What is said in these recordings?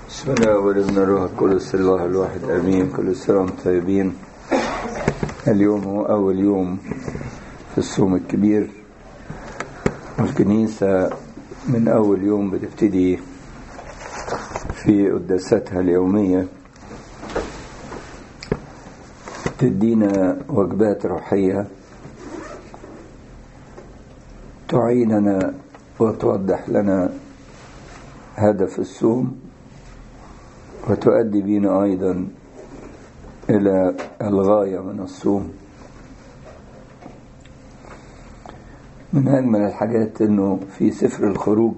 بسم الله والابن الروح القدس الله الواحد امين كل سنه وانتم طيبين اليوم هو اول يوم في الصوم الكبير والكنيسه من اول يوم بتبتدي في قداساتها اليوميه تدينا وجبات روحيه تعيننا وتوضح لنا هدف الصوم وتؤدي بنا أيضا إلى الغاية من الصوم من أجمل الحاجات أنه في سفر الخروج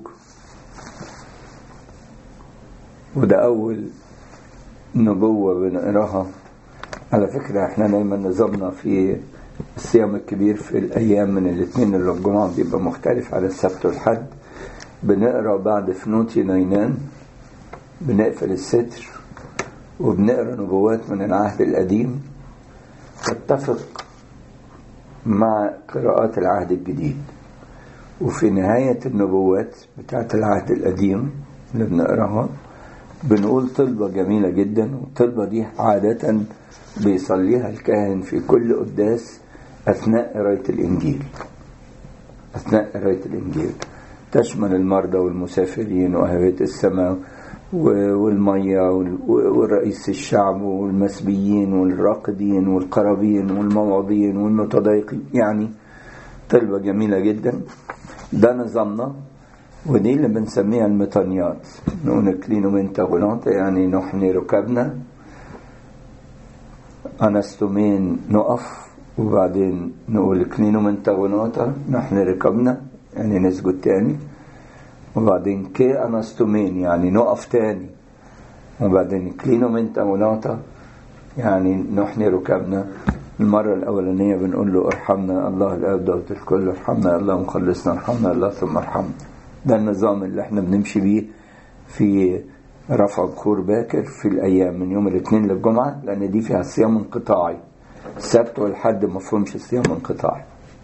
وده أول نبوة بنقراها على فكرة احنا دايما نظامنا في الصيام الكبير في الأيام من الاثنين إلى الجمعة بيبقى مختلف على السبت والحد بنقرا بعد فنوت يناينان بنقفل الستر وبنقرا نبوات من العهد القديم تتفق مع قراءات العهد الجديد وفي نهاية النبوات بتاعت العهد القديم اللي بنقراها بنقول طلبة جميلة جدا والطلبة دي عادة بيصليها الكاهن في كل قداس أثناء قراية الإنجيل أثناء قراية الإنجيل تشمل المرضى والمسافرين وأهبة السماء والمية ورئيس الشعب والمسبيين والراقدين والقرابين والموعظين والمتضايقين يعني طلبة جميلة جدا ده نظامنا ودي اللي بنسميها الميطانيات نقول كلينو من تغناطة يعني نحني ركبنا أنستمين نقف وبعدين نقول كلينو من تغناطة نحن ركبنا يعني نسجد تاني وبعدين كي أنستمين يعني نقف تاني وبعدين كلينو من تغناطة يعني نحن ركبنا المرة الأولانية بنقول له ارحمنا الله الآب دوت الكل ارحمنا الله مخلصنا ارحمنا الله ثم ارحمنا ده النظام اللي احنا بنمشي بيه في رفع بخور باكر في الأيام من يوم الاثنين للجمعة لأن دي فيها صيام انقطاعي السبت والحد ما فهمش صيام انقطاعي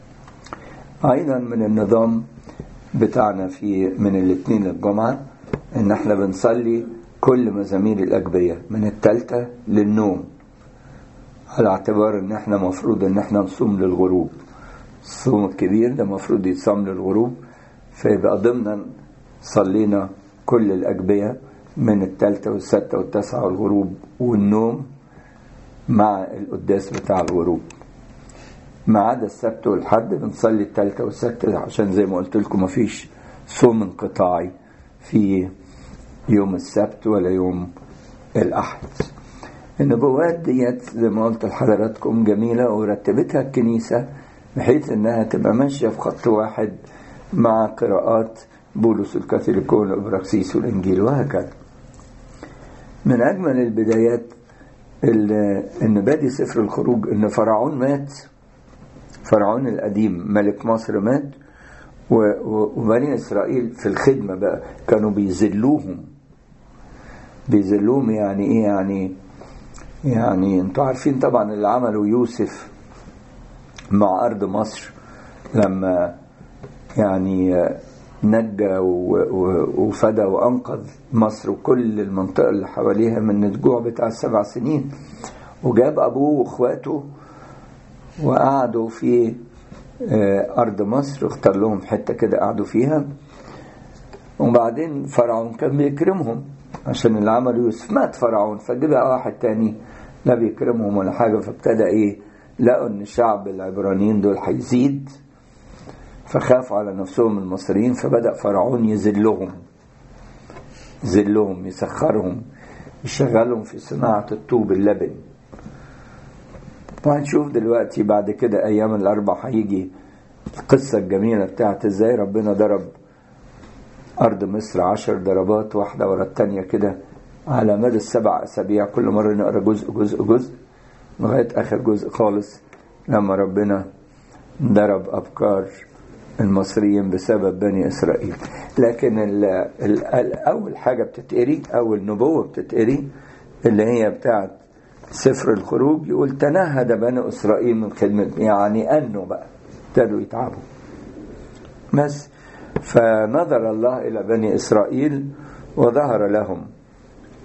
أيضا من النظام بتاعنا في من الاثنين للجمعة إن احنا بنصلي كل مزامير الأجبية من التالتة للنوم على اعتبار ان احنا مفروض ان احنا نصوم للغروب الصوم الكبير ده مفروض يتصام للغروب فيبقى ضمنا صلينا كل الأجبية من التالتة والستة والتاسعة والغروب والنوم مع القداس بتاع الغروب ما عدا السبت والحد بنصلي التالتة والستة عشان زي ما قلت لكم مفيش صوم انقطاعي في يوم السبت ولا يوم الأحد النبوات ديت زي ما قلت لحضراتكم جميلة ورتبتها الكنيسة بحيث انها تبقى ماشية في خط واحد مع قراءات بولس الكاثوليكون والابراكسيس والانجيل وهكذا من اجمل البدايات ان بادي سفر الخروج ان فرعون مات فرعون القديم ملك مصر مات وبني اسرائيل في الخدمه بقى كانوا بيذلوهم بيذلوهم يعني ايه يعني يعني انتوا عارفين طبعا اللي عمله يوسف مع ارض مصر لما يعني نجى وفدى وانقذ مصر وكل المنطقه اللي حواليها من الجوع بتاع السبع سنين وجاب ابوه واخواته وقعدوا في ارض مصر اختار لهم حته كده قعدوا فيها وبعدين فرعون كان بيكرمهم عشان اللي عمله يوسف مات فرعون فجه بقى واحد تاني لا بيكرمهم ولا حاجه فابتدى ايه لقوا ان الشعب العبرانيين دول هيزيد فخافوا على نفسهم المصريين فبدأ فرعون يذلهم يذلهم يسخرهم يشغلهم في صناعة الطوب اللبن وهنشوف دلوقتي بعد كده أيام الأربع هيجي القصة الجميلة بتاعت ازاي ربنا ضرب أرض مصر عشر ضربات واحدة ورا التانية كده على مدى السبع أسابيع كل مرة نقرأ جزء جزء جزء لغاية آخر جزء خالص لما ربنا ضرب أبكار المصريين بسبب بني إسرائيل لكن ال ال أول حاجة بتتقري أول نبوة بتتقري اللي هي بتاعت سفر الخروج يقول تنهد بني إسرائيل من خدمة يعني أنه بقى ابتدوا يتعبوا بس فنظر الله إلى بني إسرائيل وظهر لهم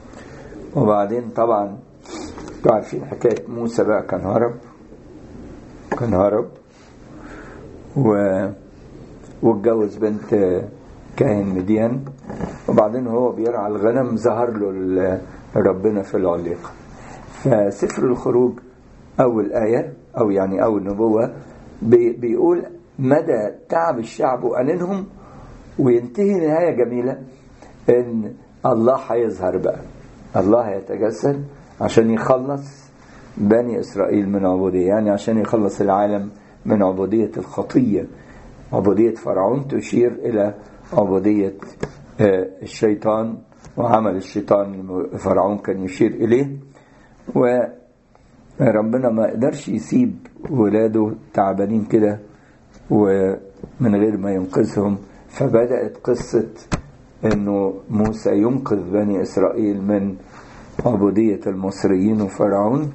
وبعدين طبعا انتوا عارفين حكاية موسى بقى كان هرب كان هرب و واتجوز بنت كاهن مديان وبعدين هو بيرعى الغنم ظهر له ربنا في العليقة فسفر الخروج أول آية أو يعني أول نبوة بيقول مدى تعب الشعب وأنينهم وينتهي نهاية جميلة إن الله هيظهر بقى الله هيتجسد عشان يخلص بني إسرائيل من عبودية يعني عشان يخلص العالم من عبودية الخطية عبودية فرعون تشير إلى عبودية الشيطان وعمل الشيطان فرعون كان يشير إليه وربنا ما قدرش يسيب ولاده تعبانين كده ومن غير ما ينقذهم فبدأت قصة انه موسى ينقذ بني اسرائيل من عبودية المصريين وفرعون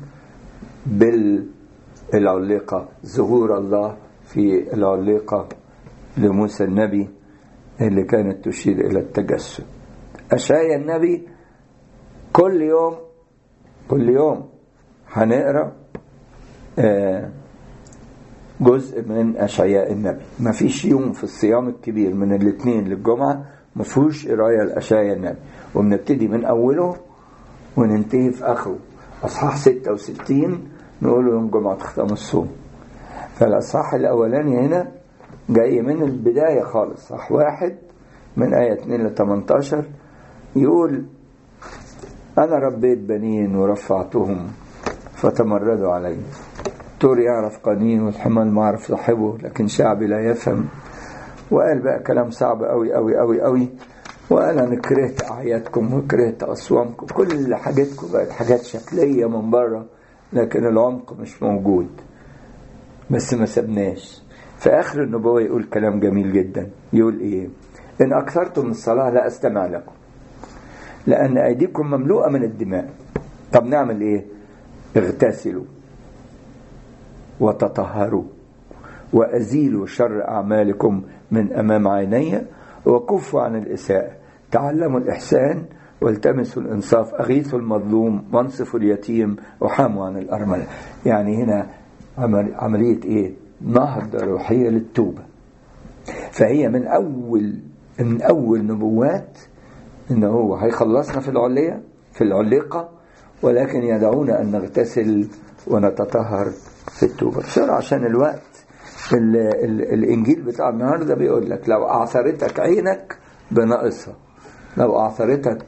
بالعليقة ظهور الله في العليقة لموسى النبي اللي كانت تشير إلى التجسد أشعيا النبي كل يوم كل يوم هنقرأ جزء من أشعياء النبي ما فيش يوم في الصيام الكبير من الاثنين للجمعة ما فيهوش قراية لأشعياء النبي وبنبتدي من أوله وننتهي في آخره أصحاح 66 نقول يوم جمعة ختام الصوم فالأصحاح الأولاني هنا جاي من البداية خالص صح واحد من آية 2 ل 18 يقول أنا ربيت بنين ورفعتهم فتمردوا علي الطور يعرف قنين والحمال ما يعرف صاحبه لكن شعبي لا يفهم وقال بقى كلام صعب قوي قوي قوي قوي وقال أنا كرهت أعيادكم وكرهت أصوامكم كل حاجاتكم بقت حاجات شكلية من بره لكن العمق مش موجود بس ما سبناش في آخر النبوة يقول كلام جميل جدا يقول إيه إن أكثرتم الصلاة لا أستمع لكم لأن أيديكم مملوءة من الدماء طب نعمل إيه اغتسلوا وتطهروا وأزيلوا شر أعمالكم من أمام عيني وكفوا عن الإساءة تعلموا الإحسان والتمسوا الإنصاف أغيثوا المظلوم وانصفوا اليتيم وحاموا عن الأرملة يعني هنا عملية إيه نهضة روحية للتوبة فهي من أول من أول نبوات إن هو هيخلصنا في العلية في العليقة ولكن يدعونا أن نغتسل ونتطهر في التوبة بسرعة عشان الوقت ال ال الإنجيل بتاع النهاردة بيقول لك لو أعثرتك عينك بناقصها لو أعثرتك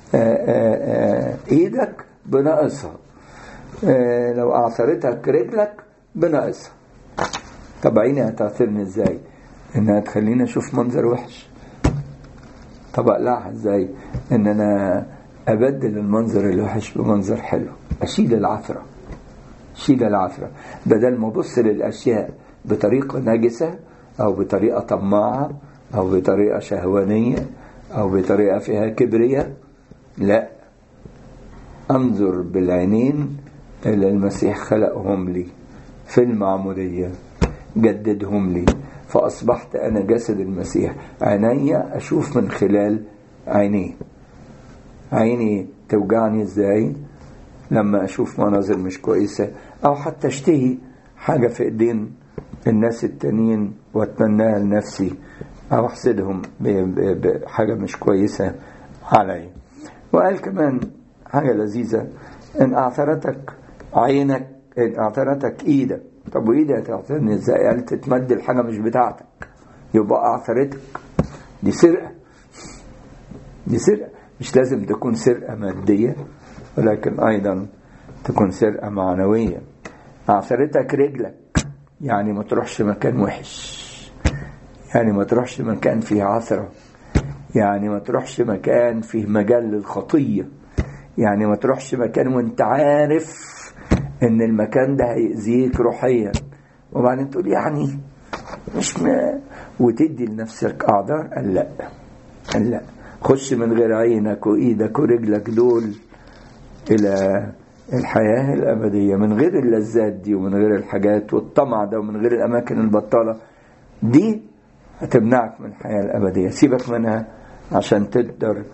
إيدك بناقصها لو أعثرتك رجلك بناقصها طب عيني هتعثرني ازاي انها تخليني اشوف منظر وحش طب اقلعها ازاي ان انا ابدل المنظر الوحش بمنظر حلو اشيل العثره شيل العثره بدل ما ابص للاشياء بطريقه نجسه او بطريقه طماعه او بطريقه شهوانيه او بطريقه فيها كبريه لا انظر بالعينين اللي المسيح خلقهم لي في المعموديه جددهم لي فأصبحت أنا جسد المسيح عيني أشوف من خلال عينيه عيني توجعني إزاي لما أشوف مناظر مش كويسة أو حتى أشتهي حاجة في إيدين الناس التانيين وأتمناها لنفسي أو أحسدهم بحاجة مش كويسة علي وقال كمان حاجة لذيذة إن أعثرتك عينك إن أعثرتك إيدك طب وايدي هتعثرني ازاي قال تتمد الحاجه مش بتاعتك يبقى اعثرتك دي سرقه دي سرقه مش لازم تكون سرقه ماديه ولكن ايضا تكون سرقه معنويه اعثرتك رجلك يعني ما تروحش مكان وحش يعني ما تروحش مكان فيه عثره يعني ما تروحش مكان فيه مجال للخطيه يعني ما تروحش مكان وانت عارف ان المكان ده هيأذيك روحيا وبعدين تقول يعني مش ما وتدي لنفسك اعذار قال لا قال لا خش من غير عينك وايدك ورجلك دول الى الحياة الأبدية من غير اللذات دي ومن غير الحاجات والطمع ده ومن غير الأماكن البطالة دي هتمنعك من الحياة الأبدية سيبك منها عشان تقدر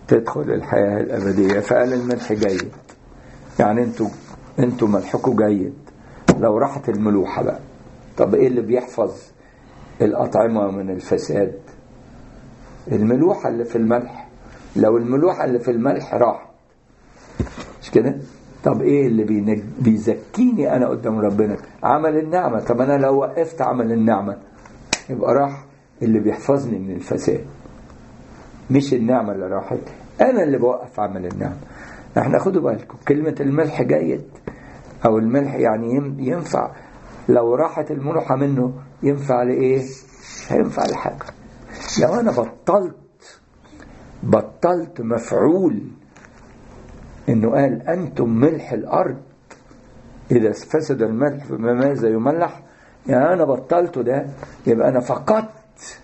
تدخل الحياة الأبدية فقال الملح جيد يعني انتوا انتوا ملحكوا جيد لو راحت الملوحة بقى طب ايه اللي بيحفظ الأطعمة من الفساد الملوحة اللي في الملح لو الملوحة اللي في الملح راحت مش كده طب ايه اللي بينج... بيزكيني انا قدام ربنا عمل النعمة طب انا لو وقفت عمل النعمة يبقى راح اللي بيحفظني من الفساد مش النعمة اللي راحت انا اللي بوقف عمل النعمة احنا خدوا بالكم كلمة الملح جيد او الملح يعني ينفع لو راحت الملوحة منه ينفع لايه هينفع لحاجة لو انا بطلت بطلت مفعول انه قال انتم ملح الارض اذا فسد الملح فماذا يملح يعني انا بطلته ده يبقى انا فقدت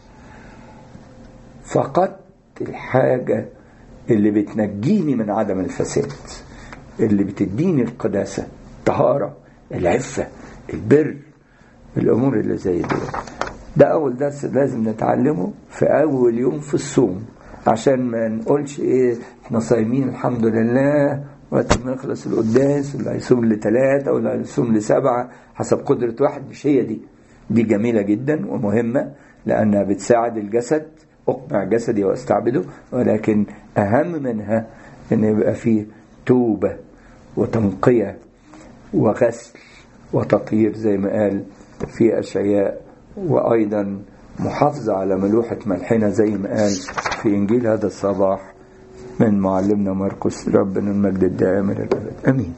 فقدت الحاجة اللي بتنجيني من عدم الفساد اللي بتديني القداسة الطهارة العفة البر الأمور اللي زي دي ده أول درس لازم نتعلمه في أول يوم في الصوم عشان ما نقولش إيه إحنا صايمين الحمد لله وقت ما يخلص القداس اللي هيصوم لثلاثة واللي هيصوم لسبعة حسب قدرة واحد مش هي دي دي جميلة جدا ومهمة لأنها بتساعد الجسد أقنع جسدي واستعبده ولكن أهم منها أن يبقى فيه توبة وتنقية وغسل وتطهير زي ما قال في أشعياء وأيضا محافظة على ملوحة ملحنا زي ما قال في إنجيل هذا الصباح من معلمنا مرقس ربنا المجد الدائم إلى الأبد أمين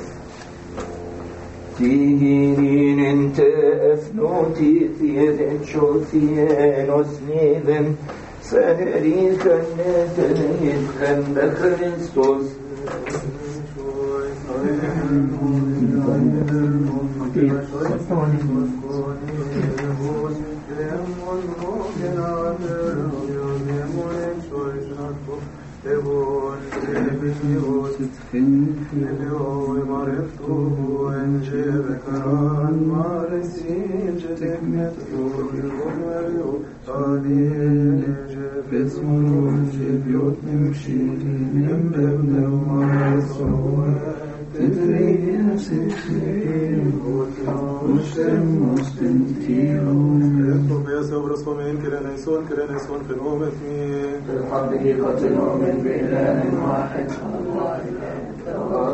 Tihin inte öfnoti tiden tjotien och sniven Särriken den hände Kristus الحق قد نؤمن بإله واحد